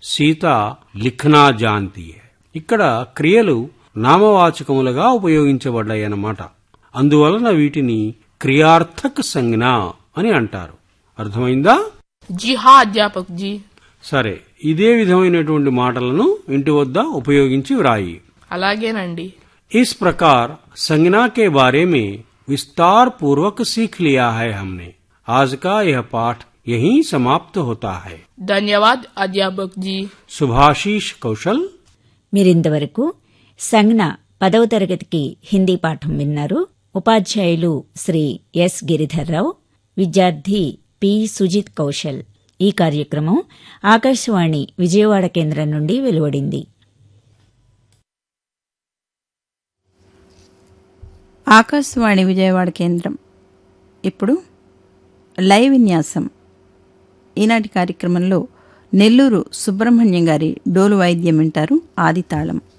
Sita లిఖనా జాంతి high ఇక్కడ క్రియలు నామవాచకములుగా ఉపయోగించబడ్డాయన్నమాట అందువలన వీటిని క్రియార్థక సంజ్ఞ అని అంటారు అర్థమైందా जी हाँ अध्यापक जी సరే ఇదే విధమైనటువంటి మాటలను ఇంటి వద్ద ఉపయోగించి వ్రాయి అలాగేనండి इस प्रकार संज्ञा के बारे में विस्तार पूर्वक सीख लिया है हमने आज का यह पाठ यहीं समाप्त होता है धन्यवाद अध्यापक जी सुभाषीष कौशल మీరింతవరకు సంజ్ఞ పదవ తరగతికి హిందీ పాఠం విన్నారు ఉపాధ్యాయులు శ్రీ ఎస్ గిరిధర్రావు విద్యార్థి పి సుజిత్ కౌశల్ ఈ కార్యక్రమం ఆకాశవాణి విజయవాడ కేంద్రం నుండి వెలువడింది ఆకాశవాణి విజయవాడ కేంద్రం ఇప్పుడు లైవ్ విన్యాసం ఈనాటి కార్యక్రమంలో నెల్లూరు సుబ్రహ్మణ్యం గారి డోలు వాయిద్యం వింటారు ఆదితాళం